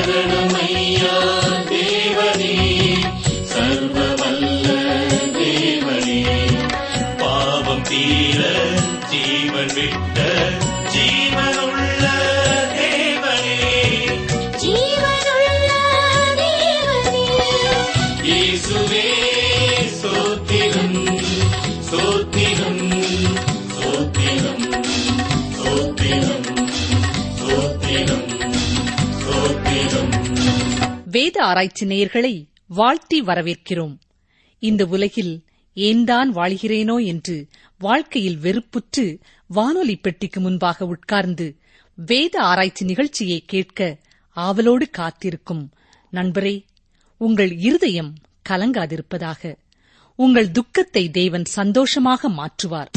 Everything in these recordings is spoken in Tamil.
சரணமையா தேவனே சர்வ வல்ல தேவனே பாவம் தீர ஜீவன் விட்ட ஜீவனுள்ள தேவனே ஜீவனுள்ள தேவனே இயேசுவே சோத்திரம் சோத்திரம் சோத்திரம் சோத்திரம் சோத்திரம் சோத்திரம் வேத ஆராய்ச்சி நேயர்களை வாழ்த்தி வரவேற்கிறோம் இந்த உலகில் ஏன்தான் வாழ்கிறேனோ என்று வாழ்க்கையில் வெறுப்புற்று வானொலி பெட்டிக்கு முன்பாக உட்கார்ந்து வேத ஆராய்ச்சி நிகழ்ச்சியை கேட்க ஆவலோடு காத்திருக்கும் நண்பரே உங்கள் இருதயம் கலங்காதிருப்பதாக உங்கள் துக்கத்தை தேவன் சந்தோஷமாக மாற்றுவார்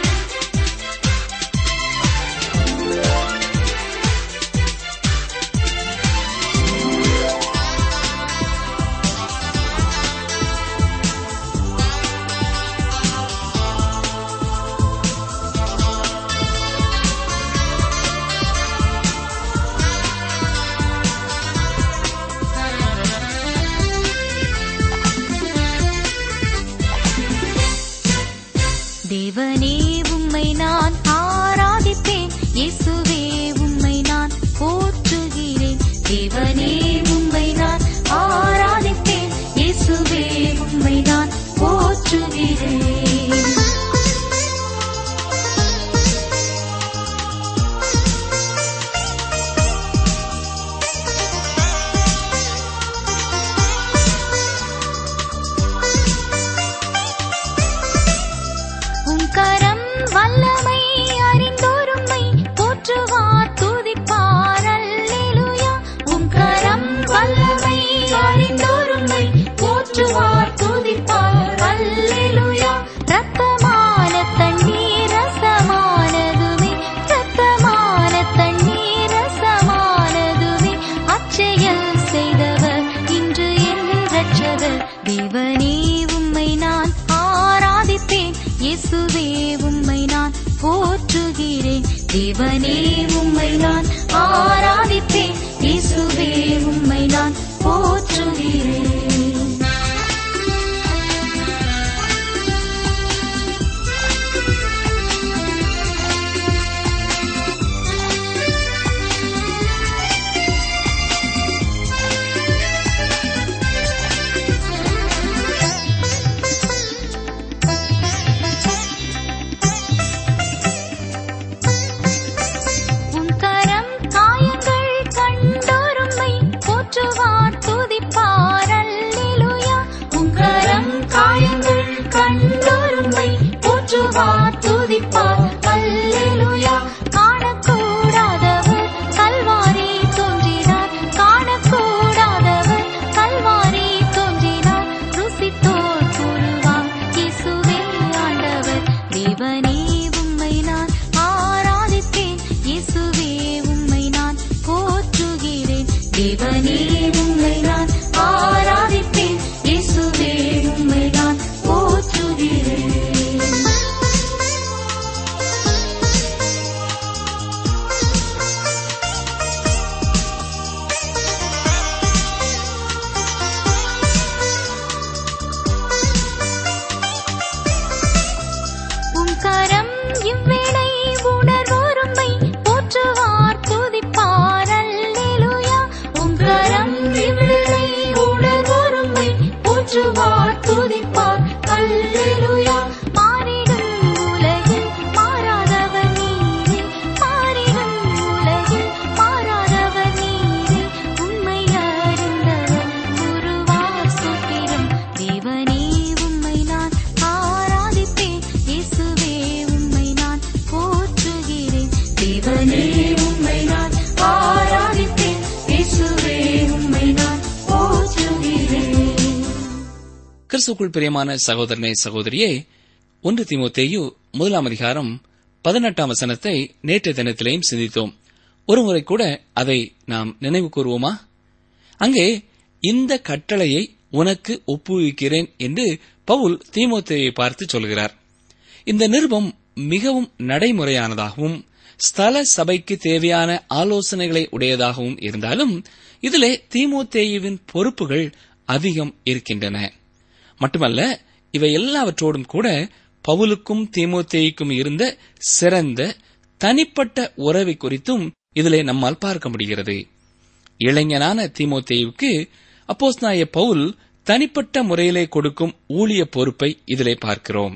தேவனே உம்மை நான் ஆராதிப்பேன் இயேசுவே உம்மை நான் போற்றுகிறேன் தேவனே உம்மை நான் ஆராதிப்பேன் இயேசுவே உம்மை நான் போற்றுகிறேன் உம் கரம் வல்லமை அறிந்தோரும்மை போற்றுவார் துதிப்பார் அல்லேலூயா உம் கரம் வல்லமை அறிந்தோரும்மை போற்றுவார் துதிப்பார் அல்லேலூயா ரத்தமான தண்ணீர் ரசமானதுமே ரத்தமான தண்ணீர் ரசமானதுமே அச்செயல் செய்தவர் இன்று என் ரட்சகர் தேவனே உம்மை நான் ஆராதிப்பேன் இயேசுவே உம்மை நான் போற்றுகிறேன் தேவனே உம்மை நான் ஆராதிப்பேன் இயேசுவே உம்மை நான் போற்றுகிறேன் உம் கரம் காயங்கள் கண்டோரும்மை போற்றுவார் துதிப்பார் அல்லேலூயா உம் கரம் காயங்கள் கண்டோரும்மை போற்றுவார் துதிப்பார் அல்லேலூயா காணக்கூடாதவர் கல்வாரி தோன்றினார் காணக்கூடாதவர் கல்வாரி தோன்றினார் ருசித்தோர் கூறுவார் இயேசுவே ஆண்டவர் தேவனே உம்மை நான் ஆராதிப்பேன் இயேசுவே உம்மை நான் போற்றுகிறேன் தேவனே உம்மை நான் ஆராதிப்பேன் இயேசுவே உம்மை நான் போற்றுகிறேன் உம் கரம் இவ்வேளை உணர்வோரும்மை போற்றுவார் துதிப்பார் அல்லேலூயா உம் கரம் இவ்வேளை உணர்வோரும்மை போற்றுவார் துதிப்பார் அல்லேலூயா மாறிடும் உலகில் மாறாதவர் நீரே மாறிடும் உலகில் மாறாதவர் நீரே உம்மை அறிந்தவர் குருவார் சுத்திரம் தேவனே உம்மை நான் ஆராதிப்பேன் இயேசுவே உம்மை நான் போற்றுகிறேன் தேவனே உம்மை நான் ஆராதிப்பேன் இயேசுவே உம்மை நான் போற்றுகிறேன் கிறிஸ்துக்குள் பிரியமான சகோதரனே சகோதரியே ஒன்று தீமோத்தேயு முதலாம் அதிகாரம் பதினெட்டாம் வசனத்தை நேற்றைய தினத்திலேயும் சிந்தித்தோம் ஒருமுறை கூட அதை நாம் நினைவு கூறுவோமா அங்கே இந்த கட்டளையை உனக்கு ஒப்புவிக்கிறேன் என்று பவுல் தீமோத்தேயை பார்த்து சொல்கிறார் இந்த நிருபம் மிகவும் நடைமுறையானதாகவும் ஸ்தல சபைக்கு தேவையான ஆலோசனைகளை உடையதாகவும் இருந்தாலும் இதிலே தீமோத்தேயுவின் பொறுப்புகள் அதிகம் இருக்கின்றன மட்டுமல்ல இவை எல்லாவற்றோடும் கூட பவுலுக்கும் தீமோத்தேயுக்கும் இருந்த சிறந்த தனிப்பட்ட உறவை குறித்தும் இதிலே நம்மால் பார்க்க முடிகிறது இளைஞனான தீமோத்தேயுவுக்கு அப்போஸ்நாய பவுல் தனிப்பட்ட முறையிலே கொடுக்கும் ஊழிய பொறுப்பை இதிலே பார்க்கிறோம்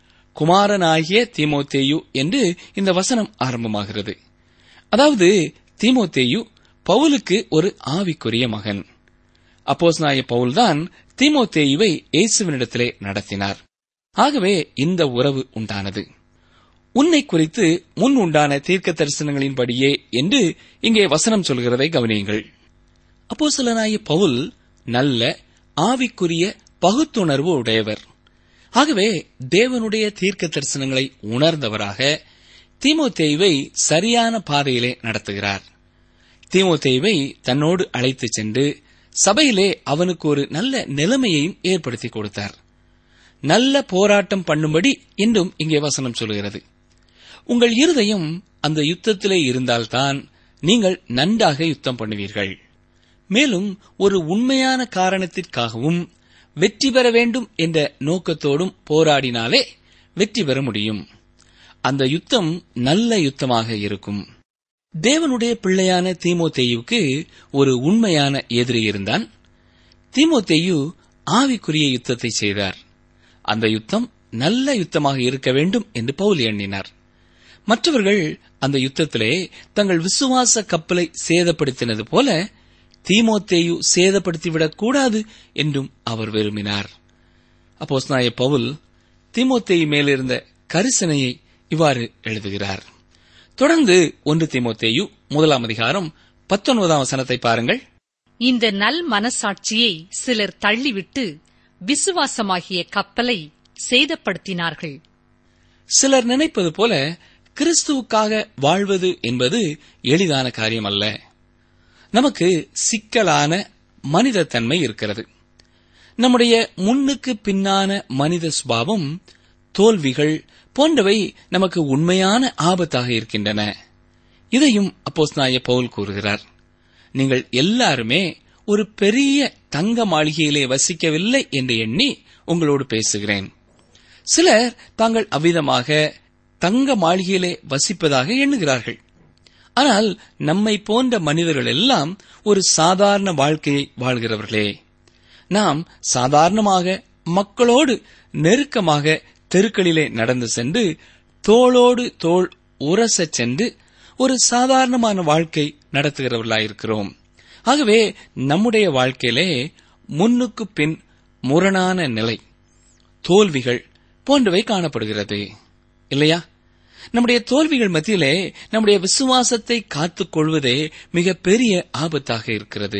குமாரனாகிய தீமோத்தேயு என்று இந்த வசனம் ஆரம்பமாகிறது அதாவது தீமோத்தேயு பவுலுக்கு ஒரு ஆவிக்குரிய மகன் அப்போஸ்நாய பவுல்தான் தீமோத்தேயுவை இயேசுவினிடத்திலே நடத்தினார் ஆகவே இந்த உறவு உண்டானது உன்னை குறித்து முன் உண்டான தீர்க்க தரிசனங்களின்படியே என்று இங்கே வசனம் சொல்கிறதை கவனியுங்கள் அப்போஸ்தலனாகிய பவுல் நல்ல ஆவிக்குரிய பகுத்துணர்வு உடையவர் ஆகவே தேவனுடைய தீர்க்க தரிசனங்களை உணர்ந்தவராக தீமோத்தேயுவை சரியான பாதையிலே நடத்துகிறார் தீமோத்தேயுவை தன்னோடு அழைத்துச் சென்று சபையிலே அவனுக்கு ஒரு நல்ல நிலைமையையும் ஏற்படுத்தி கொடுத்தார் நல்ல போராட்டம் பண்ணும்படி என்றும் இங்கே வசனம் சொல்கிறது உங்கள் இருதயம் அந்த யுத்தத்திலே இருந்தால்தான் நீங்கள் நன்றாக யுத்தம் பண்ணுவீர்கள் மேலும் ஒரு உண்மையான காரணத்திற்காகவும் வெற்றி பெற வேண்டும் என்ற நோக்கத்தோடும் போராடினாலே வெற்றி பெற முடியும் அந்த யுத்தம் நல்ல யுத்தமாக இருக்கும் தேவனுடைய பிள்ளையான தீமோத்தேயுவுக்கு ஒரு உண்மையான எதிரி இருந்தான் தீமோத்தேயு ஆவிக்குரிய யுத்தத்தை செய்தார் அந்த யுத்தம் நல்ல யுத்தமாக இருக்க வேண்டும் என்று பவுல் எண்ணினார் மற்றவர்கள் அந்த யுத்தத்திலே தங்கள் விசுவாச கப்பலை சேதப்படுத்தினது போல தீமோத்தேயு சேதப்படுத்திவிடக் கூடாது என்றும் அவர் விரும்பினார் அப்போஸ்நாய பவுல் தீமோத்தேயு மேலிருந்த கரிசனையை இவ்வாறு எழுதுகிறார் தொடர்ந்து ஒன்று தீமோத்தேயு முதலாம் அதிகாரம் பத்தொன்பதாம் வசனத்தை பாருங்கள் இந்த நல் மனசாட்சியை சிலர் தள்ளிவிட்டு விசுவாசமாகிய கப்பலை சேதப்படுத்தினார்கள் சிலர் நினைப்பது போல கிறிஸ்துவுக்காக வாழ்வது என்பது எளிதான காரியம் அல்ல நமக்கு சிக்கலான மனித தன்மை இருக்கிறது நம்முடைய முன்னுக்கு பின்னான மனித சுபாவம் தோல்விகள் போன்றவை நமக்கு உண்மையான ஆபத்தாக இருக்கின்றன இதையும் அப்போஸ்நாய பவுல் கூறுகிறார் நீங்கள் எல்லாருமே ஒரு பெரிய தங்க மாளிகையிலே வசிக்கவில்லை என்று எண்ணி உங்களோடு பேசுகிறேன் சிலர் தாங்கள் அவ்விதமாக தங்க மாளிகையிலே வசிப்பதாக எண்ணுகிறார்கள் ஆனால் நம்மை போன்ற மனிதர்கள் எல்லாம் ஒரு சாதாரண வாழ்க்கையை வாழ்கிறவர்களே நாம் சாதாரணமாக மக்களோடு நெருக்கமாக தெருக்களிலே நடந்து சென்று தோளோடு தோள் உரசச் சென்று ஒரு சாதாரணமான வாழ்க்கை நடத்துகிறவர்களாயிருக்கிறோம் ஆகவே நம்முடைய வாழ்க்கையிலே முன்னுக்கு பின் முரணான நிலை தோல்விகள் போன்றவை காணப்படுகிறது இல்லையா நம்முடைய தோல்விகள் மத்தியிலே நம்முடைய விசுவாசத்தை காத்துக் கொள்வதே மிக பெரிய ஆபத்தாக இருக்கிறது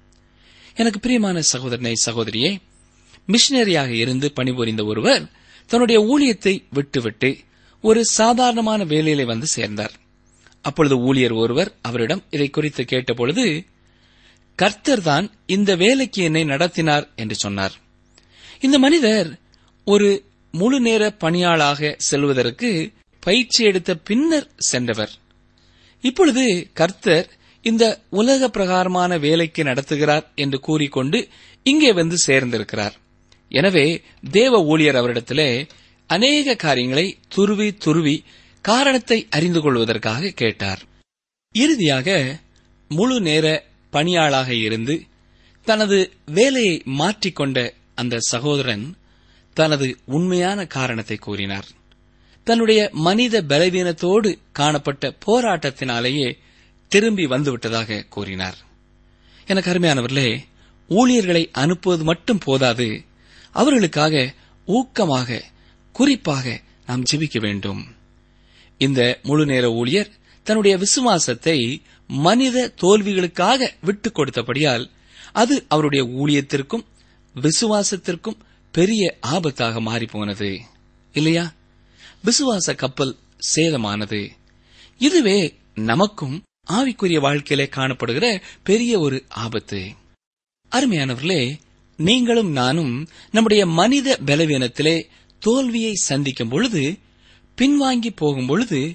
எனக்கு பிரியமான சகோதரனை சகோதரியே மிஷினரியாக இருந்து பணிபுரிந்த ஒருவர் தன்னுடைய ஊழியத்தை விட்டுவிட்டு ஒரு சாதாரணமான வேலையிலே வந்து சேர்ந்தார் அப்பொழுது ஊழியர் ஒருவர் அவரிடம் இதை குறித்து கேட்டபொழுது கர்த்தர் தான் இந்த வேலைக்கு என்னை நடத்தினார் என்று சொன்னார் இந்த மனிதர் ஒரு முழு நேர பணியாளாக செல்வதற்கு பயிற்சி எடுத்த பின்னர் சென்றவர் இப்பொழுது கர்த்தர் இந்த உலக பிரகாரமான வேலைக்கு நடத்துகிறார் என்று கூறிக்கொண்டு இங்கே வந்து சேர்ந்திருக்கிறார் எனவே தேவ ஊழியர் அவரிடத்திலே அநேக காரியங்களை துருவி துருவி காரணத்தை அறிந்து கொள்வதற்காக கேட்டார் இறுதியாக முழு நேர பணியாளாக இருந்து தனது வேலையை மாற்றிக்கொண்ட அந்த சகோதரன் தனது உண்மையான காரணத்தை கூறினார் தன்னுடைய மனித பலவீனத்தோடு காணப்பட்ட போராட்டத்தினாலேயே திரும்பி வந்துவிட்டதாக கூறினார் எனக்கு அருமையானவர்களே ஊழியர்களை அனுப்புவது மட்டும் போதாது அவர்களுக்காக ஊக்கமாக குறிப்பாக நாம் ஜெபிக்க வேண்டும் இந்த முழு நேர ஊழியர் தன்னுடைய விசுவாசத்தை மனித தோல்விகளுக்காக விட்டுக் கொடுத்தபடியால் அது அவருடைய ஊழியத்திற்கும் விசுவாசத்திற்கும் பெரிய ஆபத்தாக மாறிப்போனது இல்லையா விசுவாச கப்பல் சேதமானது இதுவே நமக்கும் ஆவிக்குரிய வாழ்க்கையிலே காணப்படுகிற பெரிய ஒரு ஆபத்து அருமையானவர்களே நீங்களும் நானும் நம்முடைய மனித பலவீனத்திலே தோல்வியை சந்திக்கும் பொழுது பின்வாங்கி போகும் பொழுது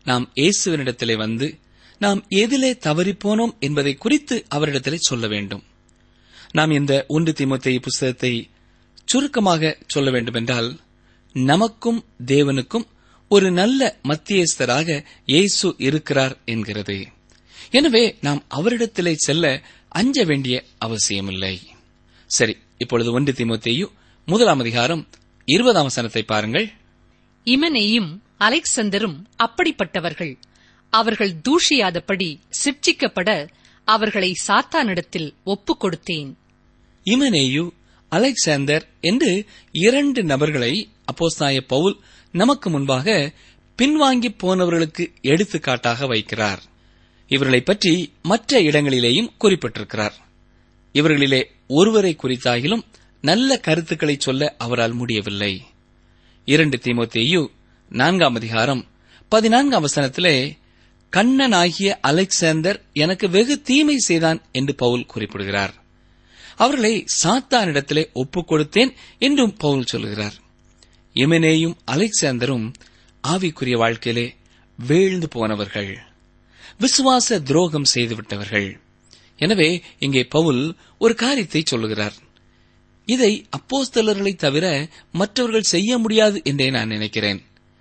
நாம் இயேசுவினிடத்திலே வந்து நாம் எதிலே தவறிப்போனோம் என்பதை குறித்து அவரிடத்திலே சொல்ல வேண்டும் நாம் இந்த ஒன்று தீமோத்தேயு புஸ்தகத்தை சுருக்கமாக சொல்ல வேண்டுமென்றால் நமக்கும் தேவனுக்கும் ஒரு நல்ல மத்தியஸ்தராக இயேசு இருக்கிறார் என்கிறது எனவே நாம் அவரிடத்திலே செல்ல அஞ்ச வேண்டிய அவசியமில்லை சரி இப்பொழுது ஒன்று தீமோத்தேயு முதலாம் அதிகாரம் இருபதாம் வசனத்தை பாருங்கள் இமனேயும் அலெக்சந்தரும் அப்படிப்பட்டவர்கள் அவர்கள் தூஷியாதபடி சிட்சிக்கப்பட அவர்களை சாத்தானிடத்தில் ஒப்புக் கொடுத்தேன் இமனேயு அலெக்சாந்தர் என்று இரண்டு நபர்களை அப்போஸ்தாய பவுல் நமக்கு முன்பாக பின்வாங்கி போனவர்களுக்கு எடுத்துக்காட்டாக வைக்கிறார் இவர்களைப் பற்றி மற்ற இடங்களிலேயும் குறிப்பிட்டிருக்கிறார் இவர்களிலே ஒருவரை குறித்தாகிலும் நல்ல கருத்துக்களை சொல்ல அவரால் முடியவில்லை இரண்டு தீமோத்தேயு நான்காம் அதிகாரம் பதினான்காம் வசனத்திலே கண்ணனாகிய அலெக்சாந்தர் எனக்கு வெகு தீமை செய்தான் என்று பவுல் குறிப்பிடுகிறார் அவர்களை சாத்தானிடத்திலே ஒப்புக் கொடுத்தேன் என்றும் பவுல் சொல்கிறார் எமனேயும் அலெக்சாந்தரும் ஆவிக்குரிய வாழ்க்கையிலே வீழ்ந்து போனவர்கள் விசுவாச துரோகம் செய்துவிட்டவர்கள் எனவே இங்கே பவுல் ஒரு காரியத்தை சொல்லுகிறார் இதை அப்போஸ்தலர்களை தவிர மற்றவர்கள் செய்ய முடியாது என்றே நான் நினைக்கிறேன்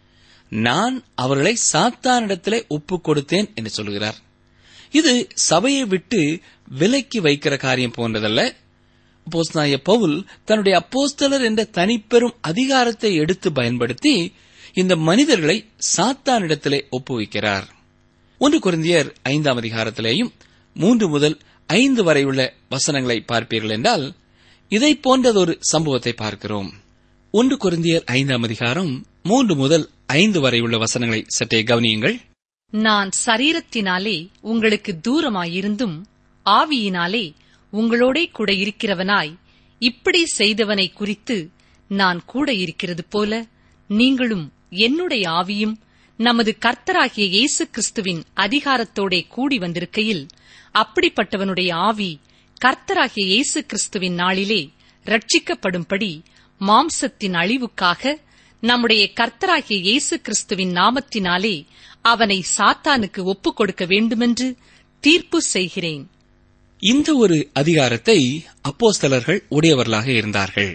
நான் அவர்களை சாத்தானிடத்திலே ஒப்புக் கொடுத்தேன் என்று சொல்கிறார் இது சபையை விட்டு விலக்கி வைக்கிற காரியம் போன்றதல்ல அப்போஸ்தலனாகிய பவுல் தன்னுடைய அப்போஸ்தலர் என்ற தனிப்பெரும் அதிகாரத்தை எடுத்து பயன்படுத்தி இந்த மனிதர்களை சாத்தானிடத்திலே ஒப்புவிக்கிறார் ஒன்று குருந்தியர் ஐந்தாம் அதிகாரத்திலேயும் மூன்று முதல் ஐந்து வரை உள்ள வசனங்களை பார்ப்பீர்கள் என்றால் இதை போன்றதொரு சம்பவத்தை பார்க்கிறோம் ஒன்று குருந்தியர் ஐந்தாம் அதிகாரம் மூன்று முதல் ஐந்து வரை உள்ள வசனங்களை சற்றே கவனியுங்கள் நான் சரீரத்தினாலே உங்களுக்கு தூரமாயிருந்தும் ஆவியினாலே உங்களோடே கூட இருக்கிறவனாய் இப்படி செய்தவனை குறித்து நான் கூட இருக்கிறது போல நீங்களும் என்னுடைய ஆவியும் நமது கர்த்தராகிய இயேசு கிறிஸ்துவின் அதிகாரத்தோடே கூடி வந்திருக்கையில் அப்படிப்பட்டவனுடைய ஆவி கர்த்தராகிய இயேசு கிறிஸ்துவின் நாளிலே ரட்சிக்கப்படும்படி மாம்சத்தின் அழிவுக்காக நம்முடைய கர்த்தராகிய இயேசு கிறிஸ்துவின் நாமத்தினாலே அவனை சாத்தானுக்கு ஒப்புக் கொடுக்க வேண்டுமென்று தீர்ப்பு செய்கிறேன் இந்த ஒரு அதிகாரத்தை அப்போஸ்தலர்கள் உடையவர்களாக இருந்தார்கள்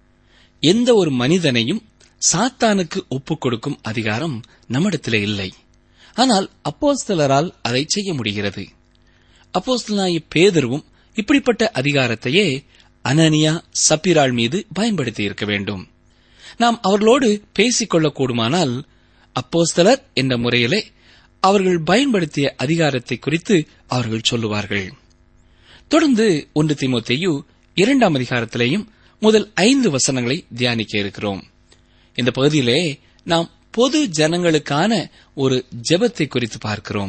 எந்த ஒரு மனிதனையும் சாத்தானுக்கு ஒப்புக் கொடுக்கும் அதிகாரம் நம்மிடத்திலே இல்லை ஆனால் அப்போஸ்தலரால் அதை செய்ய முடிகிறது அப்போஸ்தலனாகிய பேதருவும் இப்படிப்பட்ட அதிகாரத்தையே அனனியா சப்பிராள் மீது பயன்படுத்தி இருக்க வேண்டும் நாம் அவர்களோடு பேசிக் கொள்ளக்கூடுமானால் அப்போஸ்தலர் என்ற முறையிலே அவர்கள் பயன்படுத்திய அதிகாரத்தை குறித்து அவர்கள் சொல்லுவார்கள் தொடர்ந்து ஒன்று தீமோத்தேயு இரண்டாம் அதிகாரத்திலேயும் முதல் ஐந்து வசனங்களை தியானிக்க இருக்கிறோம் இந்த பகுதியிலே நாம் பொது ஜனங்களுக்கான ஒரு ஜெபத்தை குறித்து பார்க்கிறோம்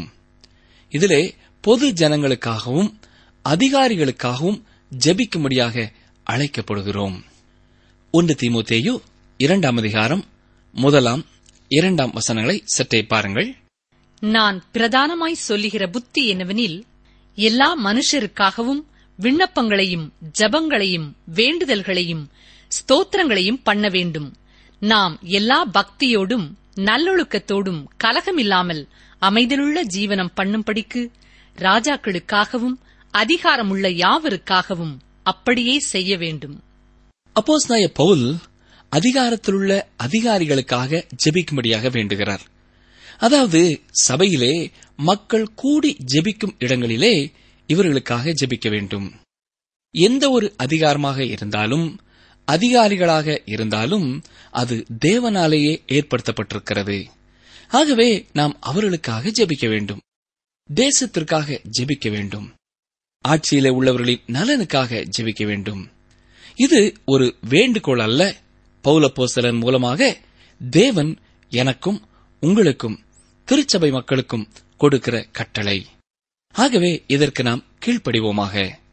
இதிலே பொது ஜனங்களுக்காகவும் அதிகாரிகளுக்காகவும் ஜெபிக்கும்படியாக அழைக்கப்படுகிறோம் ஒன்று தீமோத்தேயு இரண்டாம் அதிகாரம் முதலாம் இரண்டாம் வசனங்களை சற்றே பாருங்கள் நான் பிரதானமாய் சொல்லுகிற புத்தி என்னவெனில் எல்லா மனுஷருக்காகவும் விண்ணப்பங்களையும் ஜபங்களையும் வேண்டுதல்களையும் ஸ்தோத்திரங்களையும் பண்ண வேண்டும் நாம் எல்லா பக்தியோடும் நல்லொழுக்கத்தோடும் கலகமில்லாமல் அமைதலுள்ள ஜீவனம் பண்ணும்படிக்கு ராஜாக்களுக்காகவும் அதிகாரமுள்ள யாவருக்காகவும் அப்படியே செய்ய வேண்டும் அப்போஸ்தலனாகிய பவுல் அதிகாரத்திலுள்ள அதிகாரிகளுக்காக ஜெபிக்கும்படியாக வேண்டுகிறார் அதாவது சபையிலே மக்கள் கூடி ஜெபிக்கும் இடங்களிலே இவர்களுக்காக ஜெபிக்க வேண்டும் எந்த ஒரு அதிகாரமாக இருந்தாலும் அதிகாரிகளாக இருந்தாலும் அது தேவனாலேயே ஏற்படுத்தப்பட்டிருக்கிறது ஆகவே நாம் அவர்களுக்காக ஜெபிக்க வேண்டும் தேசத்திற்காக ஜெபிக்க வேண்டும் ஆட்சியிலே உள்ளவர்களின் நலனுக்காக ஜெபிக்க வேண்டும் இது ஒரு வேண்டுகோள் அல்ல பௌலப்போஸ்தலன் மூலமாக தேவன் எனக்கும் உங்களுக்கும் திருச்சபை மக்களுக்கும் கொடுக்கிற கட்டளை ஆகவே இதற்கு நாம் கீழ்ப்படிவோமாக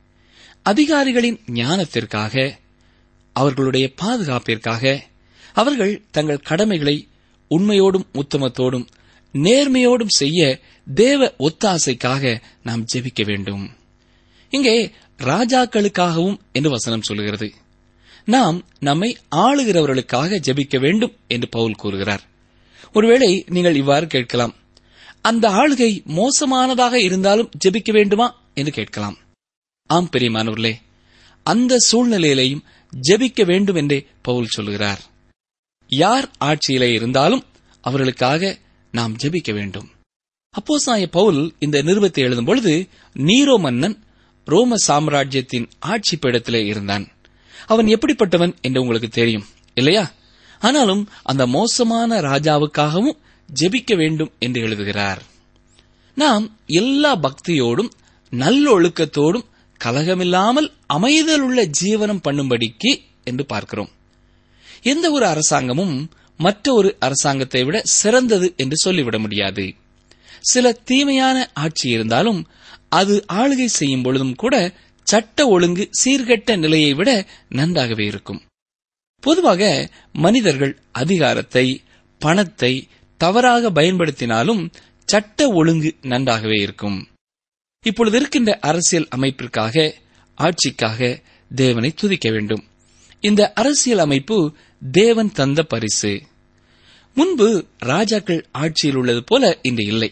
அதிகாரிகளின் ஞானத்திற்காக அவர்களுடைய பாதுகாப்பிற்காக அவர்கள் தங்கள் கடமைகளை உண்மையோடும் உத்தமத்தோடும் நேர்மையோடும் செய்ய தேவ ஒத்தாசைக்காக நாம் ஜெபிக்க வேண்டும் இங்கே ராஜாக்களுக்காகவும் என்று வசனம் சொல்லுகிறது நாம் நம்மை ஆளுகிறவர்களுக்காக ஜெபிக்க வேண்டும் என்று பவுல் கூறுகிறார் ஒருவேளை நீங்கள் இவ்வாறு கேட்கலாம் அந்த ஆளுகை மோசமானதாக இருந்தாலும் ஜெபிக்க வேண்டுமா என்று கேட்கலாம் ஆம் பெரியமானவர்களே அந்த சூழ்நிலையிலையும் ஜெபிக்க வேண்டும் என்றே பவுல் சொல்கிறார் யார் ஆட்சியிலே இருந்தாலும் அவர்களுக்காக நாம் ஜெபிக்க வேண்டும் அப்போஸ்தலனாகிய பவுல் இந்த நிருபத்தை எழுதும் பொழுது நீரோ மன்னன் ரோம சாம்ராஜ்யத்தின் ஆட்சி பீடத்திலே இருந்தான் அவன் எப்படிப்பட்டவன் என்று உங்களுக்கு தெரியும் இல்லையா ஆனாலும் அந்த மோசமான ராஜாவுக்காகவும் ஜெபிக்க வேண்டும் என்று எழுதுகிறார் நாம் எல்லா பக்தியோடும் நல்லொழுக்கத்தோடும் கலகமில்லாமல் அமைதலுள்ள ஜீவனம் பண்ணும்படிக்கு என்று பார்க்கிறோம் எந்த ஒரு அரசாங்கமும் மற்ற ஒரு அரசாங்கத்தை விட சிறந்தது என்று சொல்லிவிட முடியாது சில தீமையான ஆட்சி இருந்தாலும் அது ஆளுகை செய்யும் பொழுதும் கூட சட்ட ஒழுங்கு சீர்கெட்ட நிலையை விட நன்றாகவே இருக்கும் பொதுவாக மனிதர்கள் அதிகாரத்தை பணத்தை தவறாக பயன்படுத்தினாலும் சட்ட ஒழுங்கு நன்றாகவே இருக்கும் இப்பொழுது இருக்கின்ற அரசியல் அமைப்பிற்காக ஆட்சிக்காக தேவனை துதிக்க வேண்டும் இந்த அரசியல் அமைப்பு தேவன் தந்த பரிசு முன்பு ராஜாக்கள் ஆட்சியில் உள்ளது போல இன்று இல்லை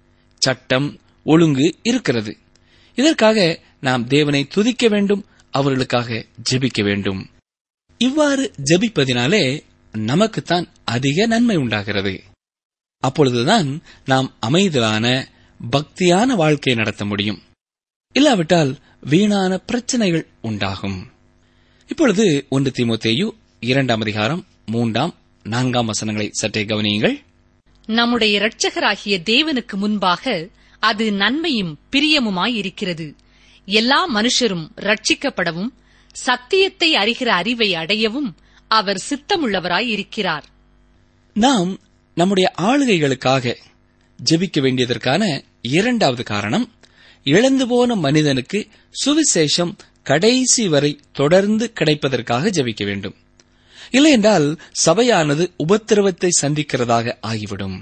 சட்டம் ஒழுங்கு இருக்கிறது இதற்காக நாம் தேவனை துதிக்க வேண்டும் அவர்களுக்காக ஜெபிக்க வேண்டும் இவ்வாறு ஜெபிப்பதினாலே நமக்குத்தான் அதிக நன்மை உண்டாகிறது அப்பொழுதுதான் நாம் அமைதலான பக்தியான வாழ்க்கை நடத்த முடியும் இல்லாவிட்டால் வீணான பிரச்சனைகள் உண்டாகும் இப்பொழுது ஒன்று தீமோத்தேயு இரண்டாம் அதிகாரம் மூன்றாம் நான்காம் வசனங்களை சற்றே கவனியுங்கள் நம்முடைய இரட்சகராகிய தேவனுக்கு முன்பாக அது நன்மையும் பிரியமுமாயிருக்கிறது எல்லா மனுஷரும் ரட்சிக்கப்படவும் சத்தியத்தை அறிகிற அறிவை அடையவும் அவர் சித்தமுள்ளவராயிருக்கிறார் நாம் நம்முடைய ஆளுகைகளுக்காக ஜெபிக்க வேண்டியதற்கான இரண்டாவது காரணம் இழந்து போன மனிதனுக்கு சுவிசேஷம் கடைசி வரை தொடர்ந்து கிடைப்பதற்காக ஜெபிக்க வேண்டும் இல்லையென்றால் சபையானது உபத்திரவத்தை சந்திக்கிறதாக ஆகிவிடும்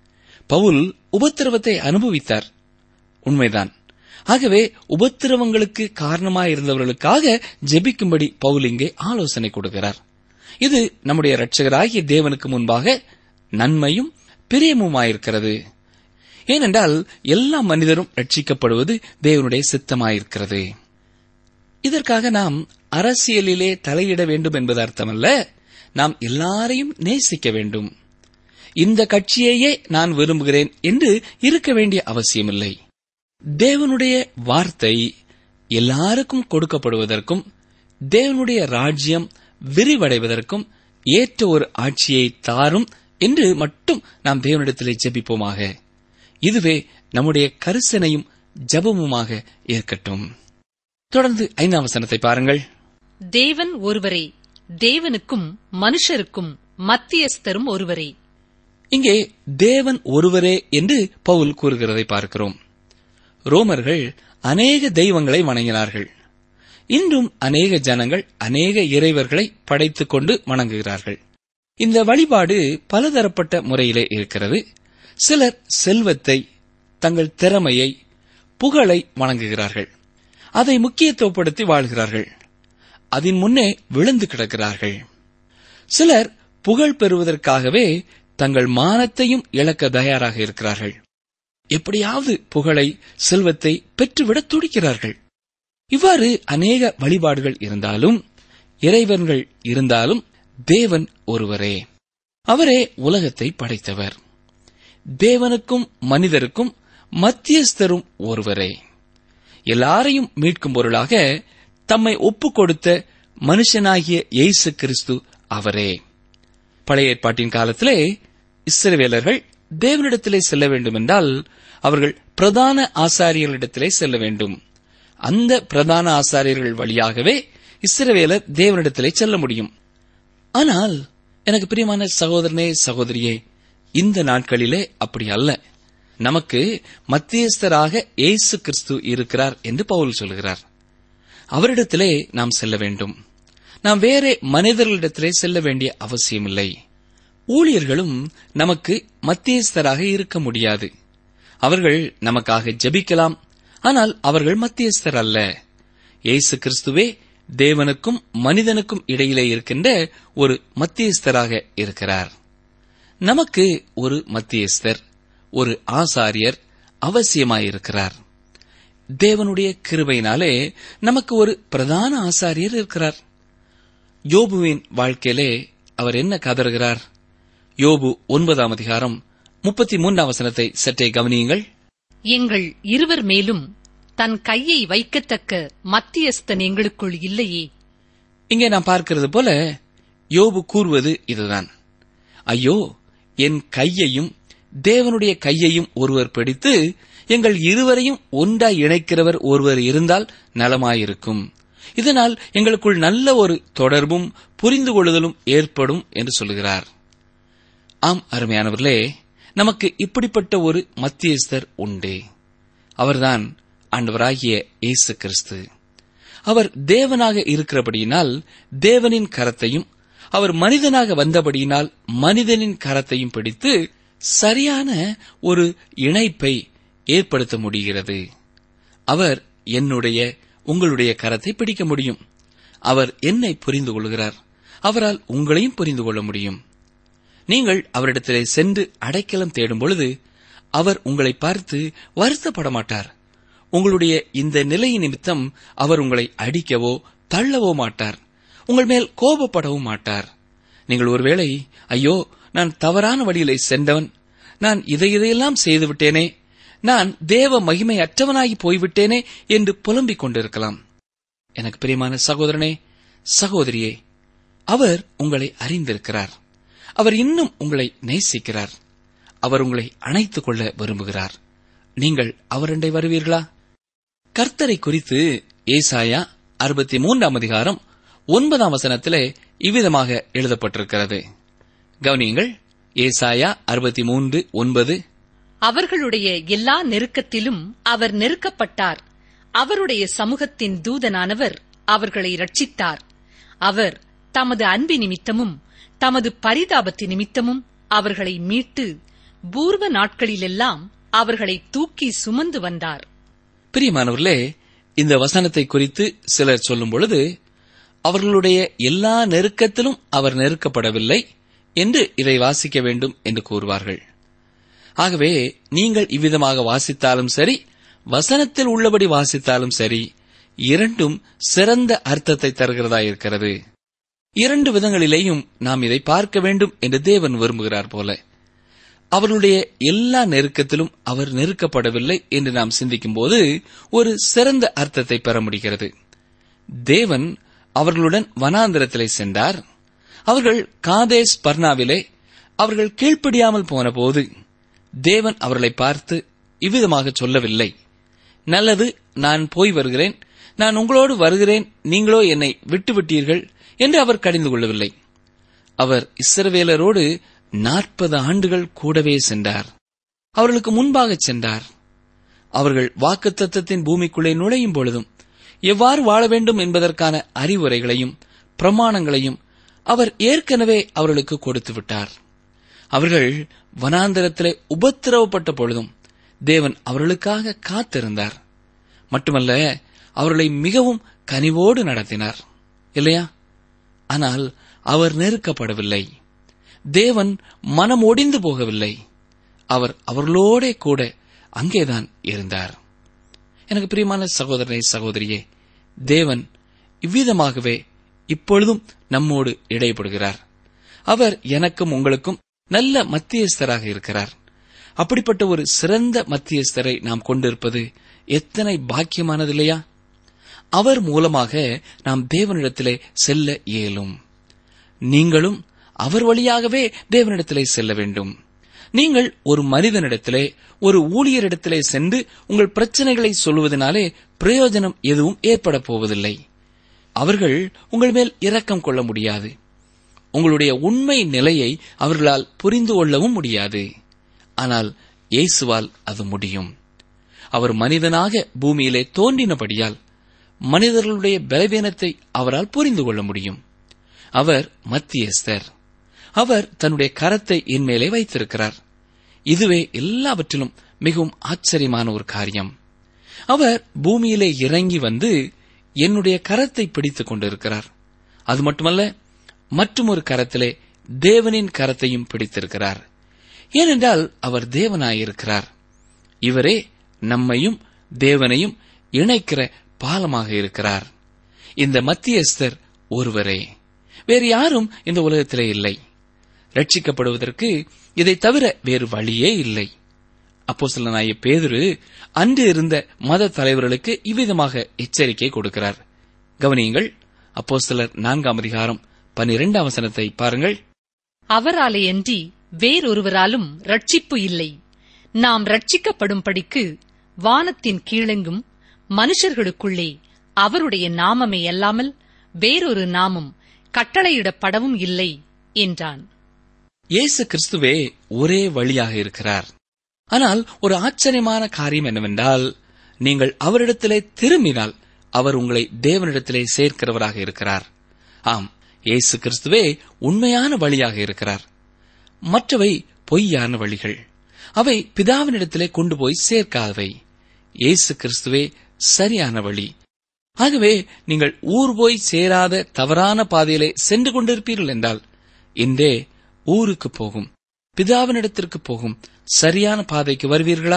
பவுல் உபத்திரவத்தை அனுபவித்தார் உண்மைதான் ஆகவே உபத்திரவங்களுக்கு காரணமாயிருந்தவர்களுக்காக ஜெபிக்கும்படி பவுல் இங்கே ஆலோசனை கொடுக்கிறார் இது நம்முடைய இரட்சகராகிய தேவனுக்கு முன்பாக நன்மையும் பிரியமுமாயிருக்கிறது ஏனென்றால் எல்லா மனிதரும் ரட்சிக்கப்படுவது தேவனுடைய சித்தமாயிருக்கிறது இதற்காக நாம் அரசியலிலே தலையிட வேண்டும் என்பது அர்த்தமல்ல நாம் எல்லாரையும் நேசிக்க வேண்டும் இந்த கட்சியையே நான் விரும்புகிறேன் என்று இருக்க வேண்டிய அவசியமில்லை தேவனுடைய வார்த்தை எல்லாருக்கும் கொடுக்கப்படுவதற்கும் தேவனுடைய ராஜ்யம் விரிவடைவதற்கும் ஏற்ற ஒரு ஆட்சியை தாரும் என்று மட்டும் நாம் தேவனிடத்திலே ஜெபிப்போமாக இதுவே நம்முடைய கரிசனையும் ஜெபமுமாக இருக்கட்டும் தொடர்ந்து ஐந்தாம் வசனத்தை பாருங்கள் தேவன் ஒருவரே தேவனுக்கும் மனுஷருக்கும் மத்தியஸ்தரும் ஒருவரே இங்கே தேவன் ஒருவரே என்று பவுல் கூறுகிறதை பார்க்கிறோம் ரோமர்கள் அநேக தெய்வங்களை வணங்கினார்கள் இன்றும் அநேக ஜனங்கள் அநேக இறைவர்களை படைத்துக் கொண்டு வணங்குகிறார்கள் இந்த வழிபாடு பலதரப்பட்ட முறையிலே இருக்கிறது சிலர் செல்வத்தை தங்கள் திறமையை புகழை வணங்குகிறார்கள் அதை முக்கியத்துவப்படுத்தி வாழ்கிறார்கள் அதன் முன்னே விழுந்து கிடக்கிறார்கள் சிலர் புகழ் பெறுவதற்காகவே தங்கள் மானத்தையும் இழக்க தயாராக இருக்கிறார்கள் எப்படியாவது புகழை செல்வத்தை பெற்றுவிட துடிக்கிறார்கள் இவ்வாறு அநேக வழிபாடுகள் இருந்தாலும் இறைவன்கள் இருந்தாலும் தேவன் ஒருவரே அவரே உலகத்தை படைத்தவர் தேவனுக்கும் மனிதருக்கும் மத்தியஸ்தரும் ஒருவரே எல்லாரையும் மீட்கும் பொருளாக தம்மை ஒப்புக் கொடுத்த மனுஷனாகிய இயேசு கிறிஸ்து அவரே பழைய ஏற்பாட்டின் காலத்திலே இஸ்ரவேலர்கள் தேவனிடத்திலே செல்ல வேண்டும் என்றால் அவர்கள் பிரதான ஆசாரியர்களிடத்திலே செல்ல வேண்டும் அந்த பிரதான ஆசாரியர்கள் வழியாகவே இஸ்ரவேலர் தேவனிடத்திலே செல்ல முடியும் ஆனால் எனக்கு பிரியமான சகோதரனே சகோதரியே இந்த நாட்களிலே அப்படி அல்ல நமக்கு மத்தியஸ்தராக இயேசு கிறிஸ்து இருக்கிறார் என்று பவுல் சொல்கிறார் அவரிடத்திலே நாம் செல்ல வேண்டும் நாம் வேறே மனிதர்களிடத்திலே செல்ல வேண்டிய அவசியமில்லை ஊழியர்களும் நமக்கு மத்தியஸ்தராக இருக்க முடியாது அவர்கள் நமக்காக ஜெபிக்கலாம் ஆனால் அவர்கள் மத்தியஸ்தர் அல்ல இயேசு கிறிஸ்துவே தேவனுக்கும் மனிதனுக்கும் இடையிலே இருக்கின்ற ஒரு மத்தியஸ்தராக இருக்கிறார் நமக்கு ஒரு மத்தியஸ்தர் ஒரு ஆசாரியர் அவசியமாயிருக்கிறார் தேவனுடைய கிருபையினாலே நமக்கு ஒரு பிரதான ஆசாரியர் இருக்கிறார் யோபுவின் வாழ்க்கையிலே அவர் என்ன கதறுகிறார் யோபு ஒன்பதாம் அதிகாரம் முப்பத்தி மூன்றாம் வசனத்தை சற்றே கவனியுங்கள் எங்கள் இருவர் மேலும் தன் கையை வைக்கத்தக்க மத்தியஸ்தன் எங்களுக்குள் இல்லையே இங்கே நாம் பார்க்கிறது போல யோபு கூறுவது இதுதான் ஐயோ என் கையையும் தேவனுடைய கையையும் ஒருவர் பிடித்து எங்கள் இருவரையும் ஒன்றாய் இணைக்கிறவர் ஒருவர் இருந்தால் நலமாயிருக்கும் இதனால் எங்களுக்குள் நல்ல ஒரு தொடர்பும் புரிந்து கொள்ளுதலும் ஏற்படும் என்று சொல்லுகிறார் ஆம் அருமையானவர்களே நமக்கு இப்படிப்பட்ட ஒரு மத்தியஸ்தர் உண்டு அவர்தான் ஆண்டவராகிய இயேசு கிறிஸ்து அவர் தேவனாக இருக்கிறபடியினால் தேவனின் கரத்தையும் அவர் மனிதனாக வந்தபடியினால் மனிதனின் கரத்தையும் பிடித்து சரியான ஒரு இணைப்பை ஏற்படுத்த முடிகிறது அவர் என்னுடைய உங்களுடைய கரத்தை பிடிக்க முடியும் அவர் என்னை புரிந்து கொள்கிறார் அவரால் உங்களையும் புரிந்து கொள்ள முடியும் நீங்கள் அவரிடத்திலே சென்று அடைக்கலம் தேடும் பொழுது அவர் உங்களை பார்த்து வருத்தப்பட மாட்டார் உங்களுடைய இந்த நிலை நிமித்தம் அவர் உங்களை அடிக்கவோ தள்ளவோ மாட்டார் உங்கள் மேல் கோபப்படவும் மாட்டார் நீங்கள் ஒருவேளை ஐயோ நான் தவறான வழியிலே சென்றவன் நான் இதை இதையெல்லாம் செய்து விட்டேனே நான் தேவ மகிமை அற்றவனாகி போய்விட்டேனே என்று புலம்பிக் கொண்டிருக்கலாம் எனக்கு பிரியமான சகோதரனே சகோதரியே அவர் உங்களை அறிந்திருக்கிறார் அவர் இன்னும் உங்களை நேசிக்கிறார் அவர் உங்களை அணைத்துக் கொள்ள விரும்புகிறார் நீங்கள் அவரண்டை வருவீர்களா கர்த்தரை குறித்து ஏசாயா அறுபத்தி மூன்றாம் அதிகாரம் ஒன்பதாம் வசனத்திலே இவ்விதமாக எழுதப்பட்டிருக்கிறது கவனியுங்கள் ஏசாயா அறுபத்தி மூன்று ஒன்பது அவர்களுடைய எல்லா நெருக்கத்திலும் அவர் நெருக்கப்பட்டார் அவருடைய சமூகத்தின் தூதனானவர் அவர்களை ரட்சித்தார் அவர் தமது அன்பு நிமித்தமும் தமது பரிதாபத்து நிமித்தமும் அவர்களை மீட்டு பூர்வ நாட்களிலெல்லாம் அவர்களை தூக்கி சுமந்து வந்தார் பிரியமானவர்களே இந்த வசனத்தை குறித்து சிலர் சொல்லும் பொழுது அவர்களுடைய எல்லா நெருக்கத்திலும் அவர் நெருக்கப்படவில்லை என்று இதை வாசிக்க வேண்டும் என்று கூறுவார்கள் ஆகவே நீங்கள் இவ்விதமாக வாசித்தாலும் சரி வசனத்தில் உள்ளபடி வாசித்தாலும் சரி இரண்டும் சிறந்த அர்த்தத்தை தருகிறதா இருக்கிறது இரண்டு விதங்களிலேயும் நாம் இதை பார்க்க வேண்டும் என்று தேவன் விரும்புகிறார் போல அவர்களுடைய எல்லா நெருக்கத்திலும் அவர் நெருக்கப்படவில்லை என்று நாம் சிந்திக்கும் போது ஒரு சிறந்த அர்த்தத்தை பெற முடிகிறது தேவன் அவர்களுடன் வனாந்திரத்திலே சென்றார் அவர்கள் காதேஸ் பர்னாவிலே அவர்கள் கீழ்ப்படியாமல் போனபோது தேவன் அவர்களை பார்த்து இவ்விதமாக சொல்லவில்லை நல்லது நான் போய் வருகிறேன் நான் உங்களோடு வருகிறேன் நீங்களோ என்னை விட்டுவிட்டீர்கள் என்று அவர் கடிந்து கொள்ளவில்லை அவர் இஸ்ரவேலரோடு நாற்பது ஆண்டுகள் கூடவே சென்றார் அவர்களுக்கு முன்பாக சென்றார் அவர்கள் வாக்குத்தத்தத்தின் பூமிக்குள்ளே நுழையும் பொழுதும் எவ்வாறு வாழ வேண்டும் என்பதற்கான அறிவுரைகளையும் பிரமாணங்களையும் அவர் ஏற்கனவே அவர்களுக்கு கொடுத்து விட்டார் அவர்கள் வனாந்தரத்திலே உபத்திரவப்பட்ட பொழுதும் தேவன் அவர்களுக்காக காத்திருந்தார் மட்டுமல்ல அவர்களை மிகவும் கனிவோடு நடத்தினார் இல்லையா ஆனால் அவர் நெருக்கப்படவில்லை தேவன் மனம் ஒடிந்து போகவில்லை அவர் அவர்களோடே கூட அங்கேதான் இருந்தார் எனக்கு பிரியமான சகோதரனே சகோதரியே தேவன் இவ்விதமாகவே இப்பொழுதும் நம்மோடு இடைப்படுகிறார் அவர் எனக்கும் உங்களுக்கும் நல்ல மத்தியஸ்தராக இருக்கிறார் அப்படிப்பட்ட ஒரு சிறந்த மத்தியஸ்தரை நாம் கொண்டிருப்பது எத்தனை பாக்கியமானது இல்லையா அவர் மூலமாக நாம் தேவனிடத்திலே செல்ல இயலும் நீங்களும் அவர் வழியாகவே தேவனிடத்திலே செல்ல வேண்டும் நீங்கள் ஒரு மனிதனிடத்திலே ஒரு ஊழியரிடத்திலே சென்று உங்கள் பிரச்சனைகளை சொல்லுவதனாலே பிரயோஜனம் எதுவும் ஏற்பட போவதில்லை அவர்கள் உங்கள் மேல் இரக்கம் கொள்ள முடியாது உங்களுடைய உண்மை நிலையை அவர்களால் புரிந்து கொள்ளவும் முடியாது ஆனால் இயேசுவால் அது முடியும் அவர் மனிதனாக பூமியிலே தோன்றினபடியால் மனிதர்களுடைய பலவீனத்தை அவரால் புரிந்து கொள்ள முடியும் அவர் மத்தியஸ்தர் அவர் தன்னுடைய கரத்தை என் மேலே வைத்திருக்கிறார் இதுவே எல்லாவற்றிலும் மிகவும் ஆச்சரியமான ஒரு காரியம் அவர் பூமியிலே இறங்கி வந்து என்னுடைய கரத்தை பிடித்துக் கொண்டிருக்கிறார் அது மட்டுமல்ல மற்றும் ஒரு கரத்திலே தேவனின் கரத்தையும் பிடித்திருக்கிறார் ஏனென்றால் அவர் தேவனாயிருக்கிறார் இவரே நம்மையும் தேவனையும் இணைக்கிற பாலமாக இருக்கிறார் இந்த மத்தியஸ்தர் ஒருவரே வேறு யாரும் இந்த உலகத்திலே இல்லை ரட்சிக்கப்படுவதற்கு இதை தவிர வேறு வழியே இல்லை அப்போஸ்தலனாகிய பேதுரு அன்று இருந்த மத தலைவர்களுக்கு இவ்விதமாக எச்சரிக்கை கொடுக்கிறார் கவனியுங்கள் அப்போஸ்தலர் நான்காம் அதிகாரம் பனிரெண்டாம் வசனத்தை பாருங்கள் அவராலேயன்றி வேறொருவராலும் ரட்சிப்பு இல்லை நாம் ரட்சிக்கப்படும்படிக்கு வானத்தின் கீழெங்கும் மனுஷர்களுக்குள்ளே அவருடைய நாமமே அல்லாமல் வேறொரு நாமம் கட்டளையிடப்படவும் இல்லை என்றான் இயேசு கிறிஸ்துவே ஒரே வழியாக இருக்கிறார் ஆனால் ஒரு ஆச்சரியமான காரியம் என்னவென்றால் நீங்கள் அவரிடத்திலே திரும்பினால் அவர் உங்களை தேவனிடத்திலே சேர்க்கிறவராக இருக்கிறார் ஆம் இயேசு கிறிஸ்துவே உண்மையான வழியாக இருக்கிறார் மற்றவை பொய்யான வழிகள் அவை பிதாவினிடத்திலே கொண்டு போய் சேர்க்காதவை இயேசு கிறிஸ்துவே சரியான வழி ஆகவே நீங்கள் ஊர் போய் சேராத தவறான பாதையிலே சென்று கொண்டிருப்பீர்கள் என்றால் இன்றே ஊருக்கு போகும் பிதாவினிடத்திற்கு போகும் சரியான பாதைக்கு வருவீர்களா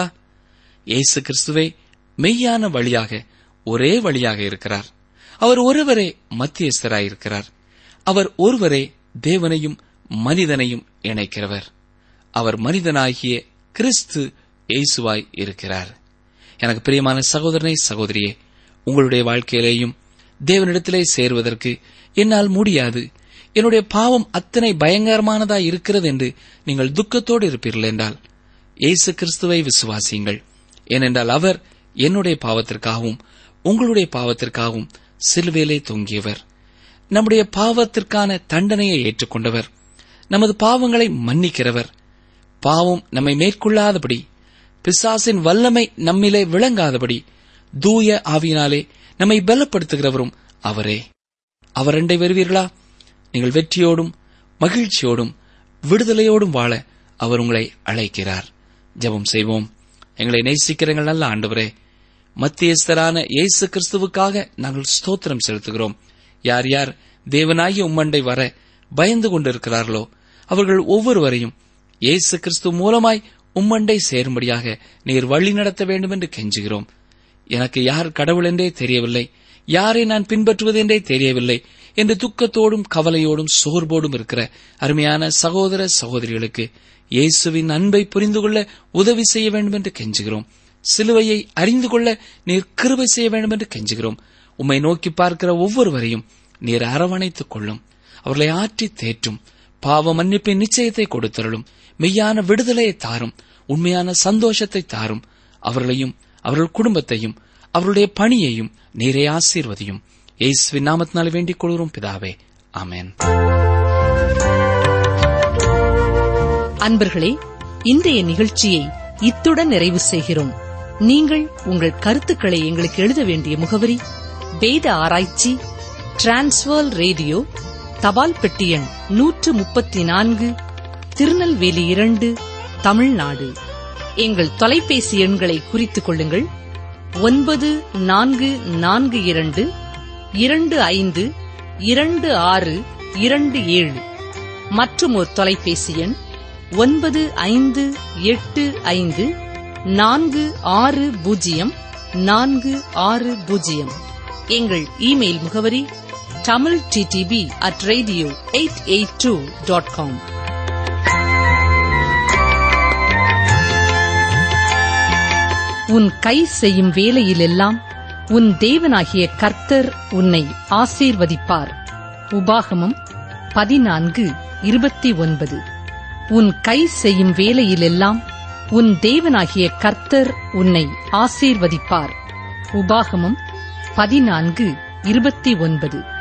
இயேசு கிறிஸ்துவே மெய்யான வழியாக ஒரே வழியாக இருக்கிறார் அவர் ஒருவரே மத்தியஸ்தராயிருக்கிறார் அவர் ஒருவரே தேவனையும் மனிதனையும் இணைக்கிறவர் அவர் மனிதனாகிய கிறிஸ்து இயேசுவாய் இருக்கிறார் எனக்கு பிரியமான சகோதரனை சகோதரியே உங்களுடைய வாழ்க்கையிலேயும் தேவனிடத்திலே சேருவதற்கு என்னால் முடியாது என்னுடைய பாவம் அத்தனை பயங்கரமானதாய் இருக்கிறது என்று நீங்கள் துக்கத்தோடு இருப்பீர்கள் என்றால் இயேசு கிறிஸ்துவை விசுவாசியுங்கள் ஏனென்றால் அவர் என்னுடைய பாவத்திற்காகவும் உங்களுடைய பாவத்திற்காகவும் சிலுவையிலே தொங்கியவர் நம்முடைய பாவத்திற்கான தண்டனையை ஏற்றுக்கொண்டவர் நமது பாவங்களை மன்னிக்கிறவர் பாவம் நம்மை மேற்கொள்ளாதபடி பிசாசின் வல்லமை நம்மிலே விளங்காதபடி தூய ஆவியினாலே நம்மை பலப்படுத்துகிறவரும் அவரே அவர் அண்டை வருவீர்களா நீங்கள் வெற்றியோடும் மகிழ்ச்சியோடும் விடுதலையோடும் வாழ அவர் உங்களை அழைக்கிறார் ஜெபம் செய்வோம் எங்களை நேசிக்கிற எங்கள் நல்ல ஆண்டவரே மத்தியஸ்தரான இயேசு கிறிஸ்துவுக்காக நாங்கள் ஸ்தோத்திரம் செலுத்துகிறோம் யார் யார் தேவனாகிய உம்மண்டை வர பயந்து கொண்டிருக்கிறார்களோ அவர்கள் ஒவ்வொருவரையும் இயேசு கிறிஸ்து மூலமாய் உம்மண்டை சேரும்படியாக நீர் வழி நடத்த வேண்டும் என்று கெஞ்சுகிறோம் எனக்கு யார் கடவுள் என்றே தெரியவில்லை யாரை நான் பின்பற்றுவது என்றே தெரியவில்லை என்று துக்கத்தோடும் கவலையோடும் சோர்வோடும் இருக்கிற அருமையான சகோதர சகோதரிகளுக்கு இயேசுவின் அன்பை புரிந்து கொள்ள உதவி செய்ய வேண்டும் என்று கெஞ்சுகிறோம் சிலுவையை அறிந்து கொள்ள நீர் கிருபை செய்ய வேண்டும் என்று கெஞ்சுகிறோம் உம்மை நோக்கி பார்க்கிற ஒவ்வொருவரையும் நீர் அரவணைத்துக் கொள்ளும் அவர்களை ஆற்றி தேற்றும் பாவ மன்னிப்பின் நிச்சயத்தை கொடுத்தருளும் மெய்யான விடுதலையை தாரும் உண்மையான சந்தோஷத்தை தாரும் அவர்களையும் அவர்கள் குடும்பத்தையும் அவருடைய பணியையும் நீரே ஆசீர்வதியும் இயேசுவின் நாமத்தினால் வேண்டிக் கொள்கிறோம் பிதாவே ஆமென் அன்பர்களே இன்றைய நிகழ்ச்சியை இத்துடன் நிறைவு செய்கிறோம் நீங்கள் உங்கள் கருத்துக்களை எங்களுக்கு எழுத வேண்டிய முகவரி வேத ஆராய்ச்சி டிரான்ஸ்வர் ரேடியோ தபால் பெட்டி எண் நூற்று முப்பத்தி நான்கு திருநெல்வேலி இரண்டு தமிழ்நாடு எங்கள் தொலைபேசி எண்களை குறித்துக் கொள்ளுங்கள் ஒன்பது நான்கு நான்கு இரண்டு இரண்டு ஐந்து இரண்டு ஆறு இரண்டு ஏழு மற்றும் ஒரு தொலைபேசி எண் ஒன்பது ஐந்து எட்டு ஐந்து நான்கு ஆறு பூஜ்ஜியம் நான்கு ஆறு பூஜ்ஜியம் எங்கள் இமெயில் முகவரி Tamil TDP at radio eight eight two dot com உன் கை செய்யும் வேலையிலெல்லாம் உன் தேவனாகிய கர்த்தர் உன்னை ஆசீர்வதிப்பார் உபாகமம் பதினான்கு இருபத்தி ஒன்பது உன் கை செய்யும் வேலையிலெல்லாம் உன் தேவனாகிய கர்த்தர் உன்னை ஆசீர்வதிப்பார் உபாகமம் பதினான்கு இருபத்தி ஒன்பது